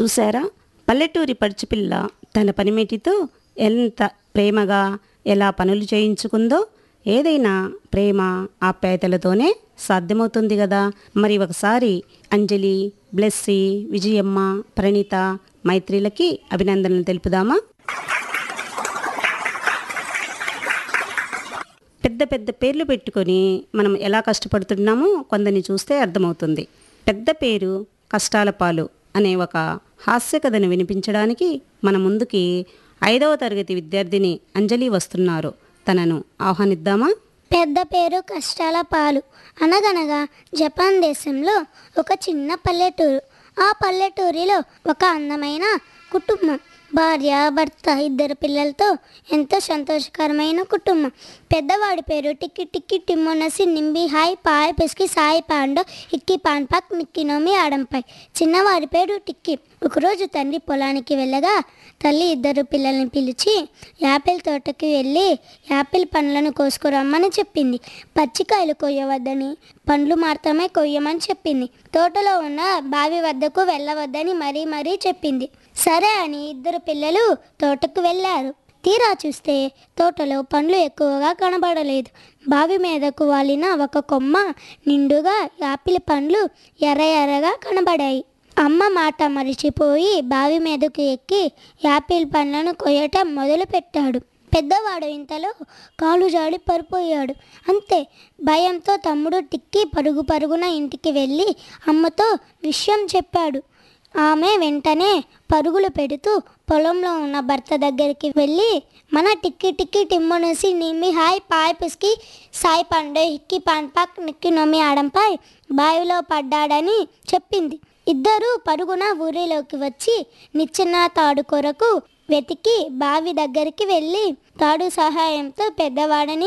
చూసారా పల్లెటూరి పడుచుపిల్ల తన పనిమిటితో ఎంత ప్రేమగా ఎలా పనులు చేయించుకుందో ఏదైనా ప్రేమ ఆప్యాయతలతోనే సాధ్యమవుతుంది కదా మరి ఒకసారి అంజలి బ్లెస్సి విజయమ్మ ప్రణీత మైత్రిలకి అభినందనలు తెలుపుదామా పెద్ద పెద్ద పేర్లు పెట్టుకొని మనం ఎలా కష్టపడుతున్నామో కొందరిని చూస్తే అర్థమవుతుంది పెద్ద పేరు కష్టాల పాలు అనే ఒక హాస్య కథను వినిపించడానికి మన ముందుకి ఐదవ తరగతి విద్యార్థిని అంజలి వస్తున్నారు తనను ఆహ్వానిద్దామా పెద్ద పేరు కష్టాల పాలు అనగనగా జపాన్ దేశంలో ఒక చిన్న పల్లెటూరు ఆ పల్లెటూరిలో ఒక అందమైన కుటుంబం భార్య భర్త ఇద్దరు పిల్లలతో ఎంతో సంతోషకరమైన కుటుంబం పెద్దవాడి పేరు టిక్కి టిక్కి టిమ్మొనసి నింబి హాయ్ పాయ్ పిసికి సాయి పాండో ఇక్కి పాన్పాక్ నిక్కి నోమి ఆడంపాయ్ చిన్నవాడి పేరు టిక్కి ఒకరోజు తండ్రి పొలానికి వెళ్ళగా తల్లి ఇద్దరు పిల్లల్ని పిలిచి యాపిల్ తోటకి వెళ్ళి యాపిల్ పండ్లను కోసుకురమ్మని చెప్పింది పచ్చికాయలు కొయ్యవద్దని పండ్లు మాత్రమే కొయ్యమని చెప్పింది తోటలో ఉన్న బావి వద్దకు వెళ్ళవద్దని మరీ మరీ చెప్పింది సరే అని ఇద్దరు పిల్లలు తోటకు వెళ్ళారు తీరా చూస్తే తోటలో పండ్లు ఎక్కువగా కనబడలేదు బావి మీదకు వాలిన ఒక కొమ్మ నిండుగా యాపిల్ పండ్లు ఎర్ర ఎర్రగా కనబడాయి అమ్మ మాట మరిచిపోయి బావి మీదకు ఎక్కి యాపిల్ పండ్లను కొయ్యటం మొదలుపెట్టాడు పెద్దవాడు ఇంతలో కాలు జాడి పడిపోయాడు అంతే భయంతో తమ్ముడు టిక్కి పరుగు పరుగున ఇంటికి వెళ్ళి అమ్మతో విషయం చెప్పాడు ఆమె వెంటనే పరుగులు పెడుతూ పొలంలో ఉన్న భర్త దగ్గరికి వెళ్ళి మన టిక్కి టిక్కి టిమ్మనేసి నిమ్మి హాయ్ పాయ్ పిసికి సాయి పండే హిక్కి పాన్పాక్ నిక్కి నొమ్మి ఆడంపై బావిలో పడ్డాడని చెప్పింది ఇద్దరు పరుగున ఊరిలోకి వచ్చి నిచ్చెన తాడు కొరకు వెతికి బావి దగ్గరికి వెళ్ళి తాడు సహాయంతో పెద్దవాడని